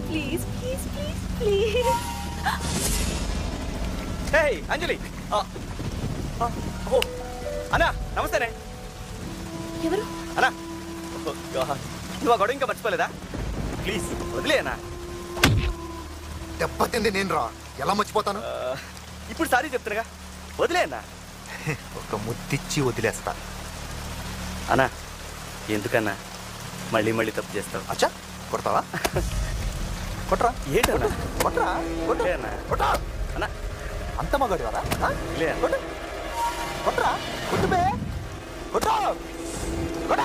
Please please please please hey Anjali ఆ, ఆ, ఓ అన్నా నమస్తేనే ఎవరు అన్నా ఓ, గాడ్. నువ్వు ఆ గొడవ ఇంకా మర్చిపోలేదా ప్లీజ్ వదిలే అన్నా దెబ్బతింది నేను రా ఎలా మర్చిపోతాను ఆ, ఇప్పుడు సారీ చెప్తున్నాగా వదిలే అన్నా ఒక ముద్దిచ్చి వదిలేస్తా అన్నా ఎందుకన్నా మళ్ళీ మళ్ళీ తప్పు చేస్తావు అచ్చా కొడతావా కొట్రా ఏంటన్నా కొట్రా కొట్టు. లే అన్నా. కొట్రా అన్నా అంత మగాడు వారా లే అన్నా. కొట్టు కొట్రా కొట్టు బే కొట్టు కొట్ట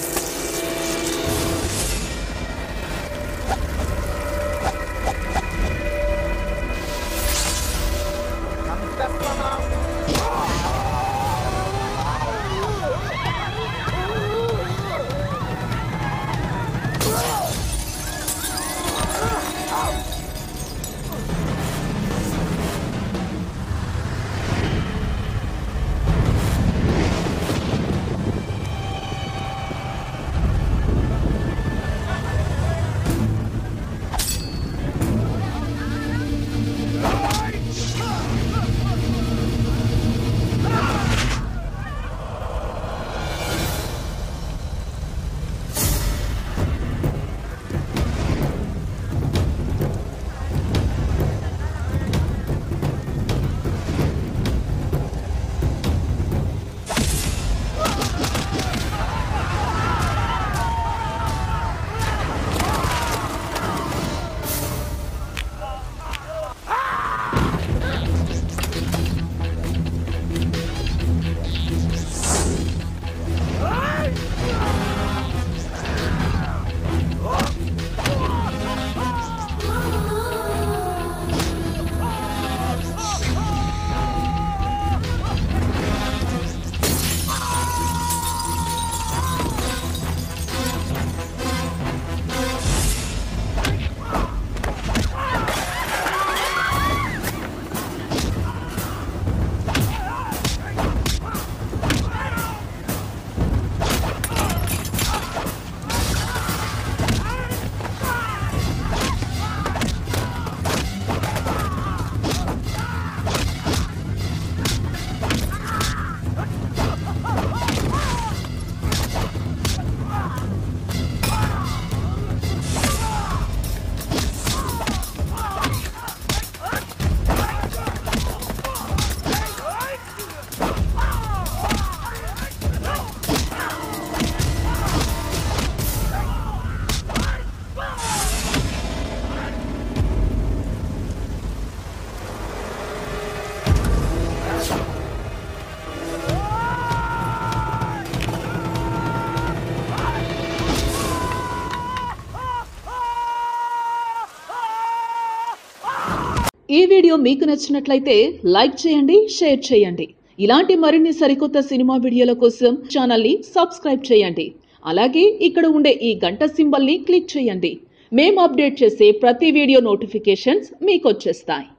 ఈ వీడియో మీకు నచ్చినట్లయితే లైక్ చేయండి షేర్ చేయండి ఇలాంటి మరిన్ని సరికొత్త సినిమా వీడియోల కోసం ఛానల్ని సబ్స్క్రైబ్ చేయండి అలాగే ఇక్కడ ఉండే ఈ గంట సింబల్ని క్లిక్ చేయండి మేము అప్డేట్ చేసే ప్రతి వీడియో నోటిఫికేషన్స్ మీకు వచ్చేస్తాయి